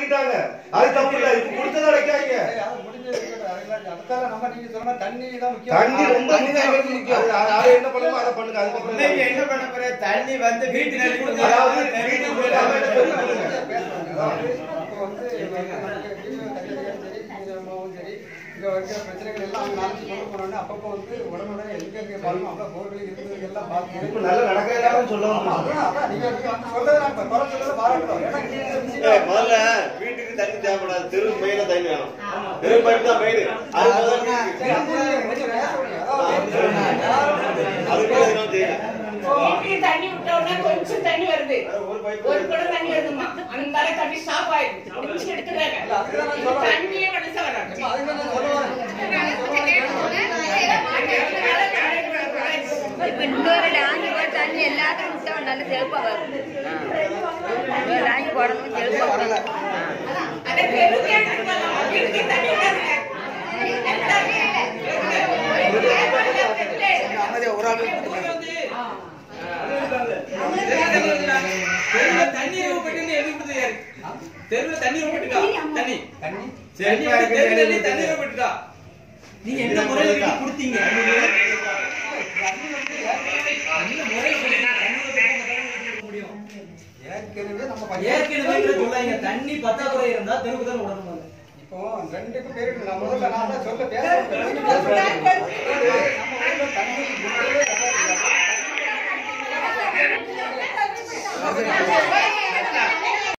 மாட்டிக்கிட்டாங்க அது தப்பு இல்ல இப்ப கொடுத்ததை அடைக்காதீங்க அது முடிஞ்சது இருக்கட்டும். அதெல்லாம் அதுக்காக நம்ம நீங்க சொன்ன மாதிரி தண்ணி தான் முக்கியம். தண்ணி ரொம்ப தண்ணி தான் எங்களுக்கு முக்கியம். அது- அது- அதை என்ன பண்ணுமோ அதை பண்ணுங்க இன்னைக்கு அதுக்கப்புறம் என்ன பண்ண போற தண்ணி வந்து வீட்டுக்கு அதாவது வீட்டுக்கு போய் அவன்கிட்ட போய் சொல்லுங்க. பேசுவாங்க. அதாவது இப்போ வந்து இவங்க வந்து நமக்கு வீடியோ தண்ணியும் சரி, மீனமாவும் சரி, இங்க இருக்கிற பிரச்சனைகள் எல்லாம் அவங்க நாளைக்கு கொண்டு போனோம்னா அப்பப்போ வந்து உடனுடன் எங்க எங்க பாருங்க அவ்வளோ போர்கள் இருந்தது எல்லாம் பார்த்து இப்ப நல்ல நடக்கிறதாலும் சொல்ல ஆமா, வந்து அதான், அதான் நீங்க நீங்க வந்து சொல்றதை நான் இப்ப குறை சொல்றதை பாராட்டணும். ஏன்னா நீங்க இந்த விஷயம் ஏய், முதல்ல வீட்டுக்கு தண்ணி தேவைப்படாது தெரு மெயினா தண்ணி வேணும் தெரு பைப் தான் மெயின் அது முதல்ல வீட்டுக்கு. சரி, அது கொஞ்சம் கொஞ்சம் பேசுறீங்க. அதாவது அதுக்கு எதுனா தெரியும் வீட்டுக்கு தண்ணி விட்ட உடனே கொஞ்சம் தண்ணி வருது ஒரு பைப் ஒரு குடம் தண்ணி வருதுமா அந்த மாதிரி தண்ணி ஸ்டாப் ஆயிடுச்சு கொஞ்சம் எடுக்கிறாங்க அதுதான் நான் சொல்றேன். தண்ணியே மனசா வராங்க அதுக்கு நான் சொல்ல வரேன். இப்ப இன்னொரு டாங்கி போட்டு தண்ணி எல்லாத்துக்கும் விட்டா நல்ல செழுப்பா வரும் இன்னொரு டாங்கி போடணும் செழுப்பா வரல. அந்த தெருவுக்கு எடுத்துட்டு போகலாம். வீட்டுக்கு தண்ணி விடாதுங்க. தண்ணி தெருவுல தண்ணி விட்டுன்னு எதிர்ப்பு யாரு தெருவுல தண்ணி விட்டுட்டா தண்ணி தண்ணி தண்ணி வந்து தெருவுல தண்ணி தண்ணி விட்டுட்டா நீங்க என்ன முறையில கட்டி கொடுத்தீங்க என்ன முறையில கொடுத்தீங்க? தண்ணி விட்டுட்டா தண்ணி விட்டுக்க முடியும். ஏற்கனவே நம்ம பையன் ஏற்கனவே சொல்லாங்க தண்ணி பற்றாக்குறை இருந்தா தெருவுக்கு தான் விடணும் இப்போ ரெண்டுக்கும் பேருக்கு நான் முதல்ல நான் தான் சொல்ல பேசுறேன் நீங்க பேசுறீங்க. நம்ம ஊர்ல தண்ணி முன்னவே கட்டாயம் இல்லை.